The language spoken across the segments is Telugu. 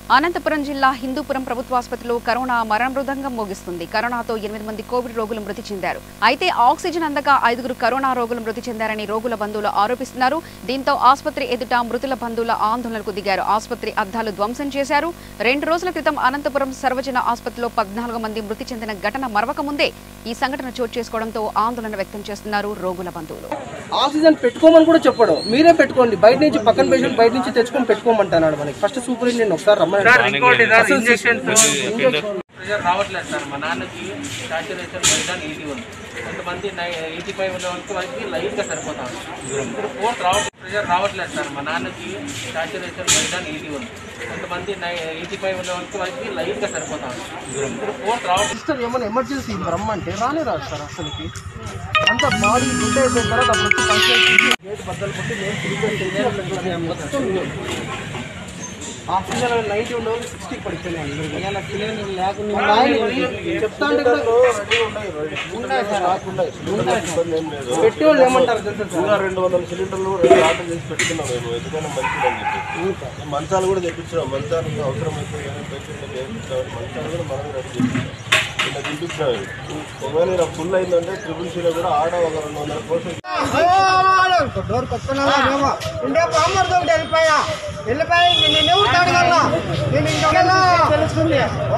అనంతపురం జిల్లా హిందూపురం ప్రభుత్వ ఆసుపత్రిలో కరోనా మరణ మృదంగం మోగిస్తుంది కరోనాతో ఎనిమిది మంది కోవిడ్ రోగులు మృతి చెందారు అయితే ఆక్సిజన్ అందక ఐదుగురు కరోనా రోగులు మృతి చెందారని రోగుల బంధువులు ఆరోపిస్తున్నారు దీంతో ఆసుపత్రి ఎదుట మృతుల బంధువుల ఆందోళనకు దిగారు ఆసుపత్రి అద్దాలు ధ్వంసం చేశారు రెండు రోజుల క్రితం అనంతపురం సర్వజన ఆసుపత్రిలో పద్నాలుగు మంది మృతి చెందిన ఘటన మరవక ముందే ఈ సంఘటన చోటు చేసుకోవడంతో ఆందోళన వ్యక్తం చేస్తున్నారు రోగుల బంధువులు ఆక్సిజన్ పెట్టుకోమని కూడా చెప్పడం మీరే పెట్టుకోండి బయట నుంచి పక్కన పేషెంట్ బయట నుంచి తెచ్చుకొని పెట్టుకోమంటున్నాడు మనకి ఫస్ట్ సూపరింటెండెంట్ ఒకసారి రమ్మని ఇంకోటి సార్ ఇంజెక్షన్ ప్రెషర్ రావట్లేదు సార్ మా నాన్నకి సాచురేషన్ వైజాగ్ ఈటీ ఉంది కొంతమంది ఎయిటీ ఫైవ్ ఉన్న వరకు వరకు లైట్గా సరిపోతాం ఇప్పుడు ఫోర్త్ రావట్లేదు ప్రెషర్ రావట్లేదు సార్ మా నాన్నకి సాచురేషన్ వైజాగ్ ఈటీ ఉంది కొంతమంది ఎయిటీ ఫైవ్ ఉన్న వరకు వరకు లైట్గా సరిపోతాం ఇప్పుడు ఫోర్త్ రావట్లేదు సిస్టర్ ఏమైనా ఎమర్జెన్సీ రమ్మంటే రానే రాదు సార్ అసలుకి అంత బాడీ గుడ్ అయిపోయిన తర్వాత అప్పుడు వచ్చి ఫంక్షన్ చేసి గేట్ బద్దలు కొట్టి నేను తిరిగి మొత్తం ఆక్సిజన్ నైన్టీ ఉండవు సిక్స్టీకి పడిపోయినాయి అందరికీ. మా ఆయన చెప్తా అంటే కూడా ఉన్నాయి సార్ పెట్టి వాళ్ళు ఏమంటారు తెలుసా సార్ ఇంకా రెండు వందల సిలిండర్లు రెండు ఆర్డర్ చేసి పెట్టుకున్నాం మేము ఎందుకైనా మంచిదని చెప్పి మంచాలు కూడా తెప్పించాం మంచాలు అవసరం అయితే ఏమైనా పేషెంట్లకు వేయించామని మంచాలు కూడా మనం రెడీ చేయించాం నిన్న తినిపించాం ఇవి. ఒకవేళ ఇలా ఫుల్ అయిందంటే ట్రిపుల్ సీలో కూడా ఆడ ఒక రెండు వందల కోసం డోర్ కొట్టుకున్నా ఉండే బామ్మర్తో ఉంటే వెళ్ళిపోయా వెళ్ళిపోయి నేను ఎవరు తాడగలనా నేను ఇంకెలా తెలుస్తుంది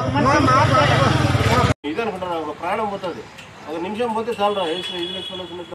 ఇది అనుకుంటున్నాను ఒక ప్రాణం పోతుంది ఒక నిమిషం పోతే చాలు రా వేసి ఇది వేసుకొని